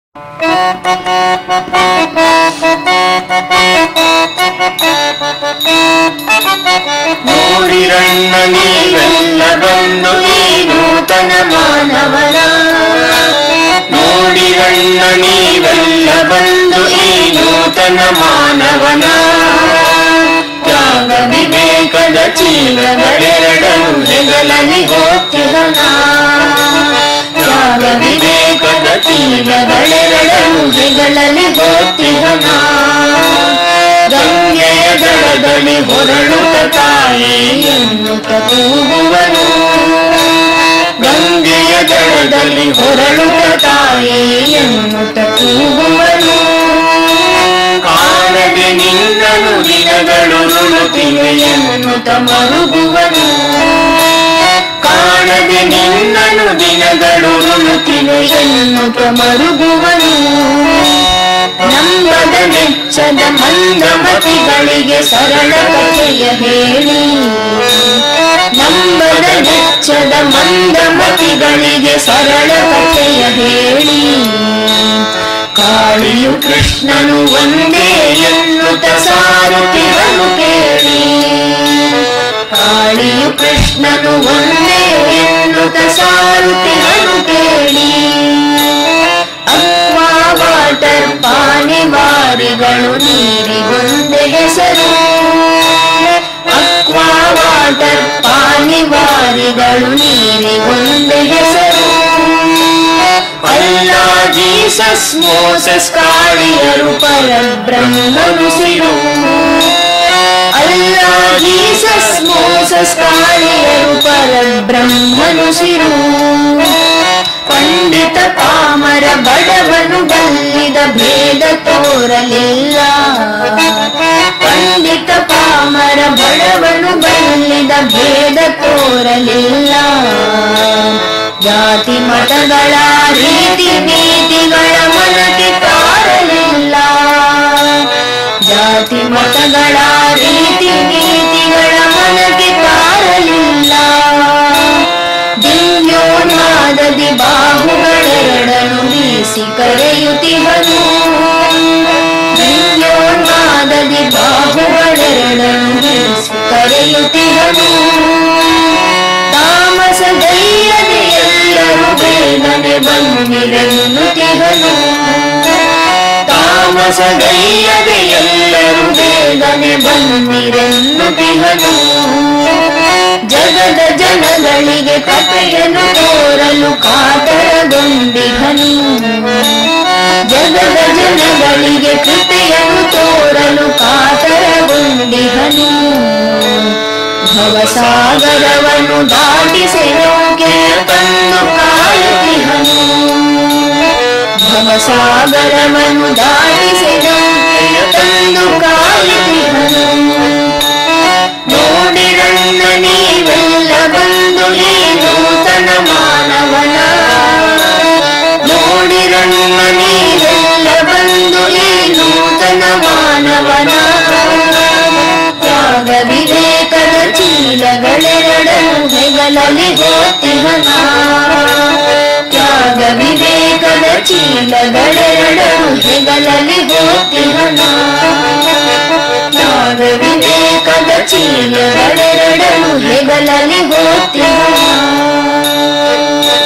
ನೋಡಿರಣ್ಣ ನೀವೆಲ್ಲ ಬಂದು ಈ ನೂತನ ಮಾನವನ ನೋಡಿರಣ್ಣ ನೀವೆಲ್ಲ ಬಂದು ಈ ನೂತನ ಮಾನವನ ತ್ಯಾಗ ವಿವೇಕದ ಚೀಲಗಳೆರಡನು ಹೆಗಲಲ್ಲಿ ಹೋಗ್ತಿರಣ ತ್ಯಾಗ ವಿವೇಕದ ಚೀಲಗಳೆರಡನು ಹೆಗಲಲ್ಲಿ ಹೋಗ್ತಿರಣ ಗಂಗೆಯ ದಡದಲ್ಲಿ ಹೊರಳುತ್ತ ತಾಯಿ ಎನ್ನುತ್ತ ಕೂಗುವನು ಗಂಗೆಯ ದಡದಲ್ಲಿ ಹೊರಳುತ್ತ ತಾಯಿ ಎನ್ನುತ್ತ ಕೂಗುವನು ಕಾಣದೆ ನಿನ್ನನು ದಿನಗಳು ನುಣುತ್ತಿವೆ ಎನ್ನುತ್ತ ಮರುಗುವನು ಕಾಣದೆ ನಿನ್ನನು ದಿನಗಳು ನುಣುತ್ತಿವೆ ಎನ್ನುತ್ತ ಮರುಗುವನು ನಂಬದ ನೆಚ್ಚದ ಮಂದಮತಿಗಳಿಗೆ ಸರಳ ಕಥೆಯ ಹೇಳಿ ನಂಬದ ನೆಚ್ಚದ ಮಂದಮತಿಗಳಿಗೆ ಸರಳ ಕಥೆಯ ಹೇಳಿ ಕಾಳಿಯು ಕೃಷ್ಣನು ಒಂದೇ ಎನ್ನುತ್ತ ಸಾರುತ್ತಿರನು ಕೇಳಿ ಕಾಳಿಯು ಕೃಷ್ಣನು ಒಂದೇ ಎನ್ನುತ್ತ ಸಾರುತ್ತಿರನು ಕೇಳಿ ಅಕ್ವಾ ವಾಟರ್ ಪಾನಿವಾರಿಗಳು ನೀರಿಗೊಂದೆ ಹೆಸರು ಅಕ್ವಾ ವಾಟರ್ ಪಾನಿವಾರಿಗಳು ನೀರಿಗೊಂದೆ ಹೆಸರು ಅಲ್ಲ ಜೀಸಸ್ ಮೋಸಸ್ ಕಾಳಿಯರು ಪರಬ್ರಹ್ಮನು ಸಿರು ಅಲ್ಲ ಜೀಸಸ್ ಮೋಸಸ್ ಕಾಳಿಯರು ಪರಬ್ರಹ್ಮನು ಸಿರು ಪಂಡಿತ ಪಾಮರ ಬಡವನು ಬಲ್ಲಿದ ಭೇದ ತೋರಲಿಲ್ಲ ಪಂಡಿತ ಪಾಮರ ಬಡವನು ಬಲ್ಲಿದ ಭೇದ ತೋರಲಿಲ್ಲ ಜಾತಿ ಮತಗಳ ರೀತಿ ನೀತಿಗಳ ಮನಕ್ಕೆ ತಾರಲಿಲ್ಲ ಜಾತಿ ಮತಗಳ ರೀತಿ ನೀತಿಗಳ ಮನಕ್ಕೆ ತಾರಲಿಲ್ಲ ದಿವ್ಯೋನ್ಮಾದದಿ ಬಾಹುಗಳೆರಡನು ಬೀಸಿ ಕರೆಯುತ್ತಿಹನು ದಿವ್ಯೋನ್ಮಾದದಿ ಬಾಹುಗಳೆರಡನು ಬೀಸಿ ಕರೆಯುತ್ತಿಹನು ತಾಮಸದೈಯದೆ ಎಲ್ಲರೂ ಬೇಗನೆ ಬಂದಿರೆನ್ನುತ್ತಿಹನು ತಾಮಸದೈಯದೆ ಎಲ್ಲರೂ ಬೇಗನೆ ಬಂದಿರೆನ್ನುತ್ತಿಹನು ಜಗದ ಜನಗಳಿಗೆ ಕಥೆಯನ್ನು ತೋರಲು ಕಾತರಗೊಂಡಿಹನು ಜಗದ ಜನಗಳಿಗೆ ಕೃಪೆಯನ್ನು ತೋರಲು ಕಾತರಗೊಂಡಿಹನು ಭವಸಾಗರವನ್ನು ದಾಟಿಸಿ ನೌಕೆಯ ತಂದು ಕಾಯುತ್ತಿಹನು ಭವಸಾಗರವನ್ನು ದಾಟಿಸಿ ನೌಕೆಯ ತಂದು ಕಾಯುತ್ತಿಹನು ನೋಡಿರಣ್ಣ ನೀವೆಲ್ಲ ಬಂದು ಈ ನೂತನ ಮಾನವನ ನೋಡಿರಣ್ಣ ನೀವೆಲ್ಲ ಬಂದು ಈ ನೂತನ ಮಾನವನ ತ್ಯಾಗ ವಿವೇಕದ ಚೀಲಗಳೆರಡನು ಹೆಗಲಲ್ಲಿ ಹೋತಿಹನ ತ್ಯಾಗ ವಿವೇಕದ ಚೀಲಗಳೆರಡನು ಹೆಗಲಲ್ಲಿ ಹೋತಿಹನ ತ್ಯಾಗ ವಿವೇಕದ ಚೀಲಗಳೆರಡನು ಹೆಗಲಲ್ಲಿ ಹೋತಿಹನ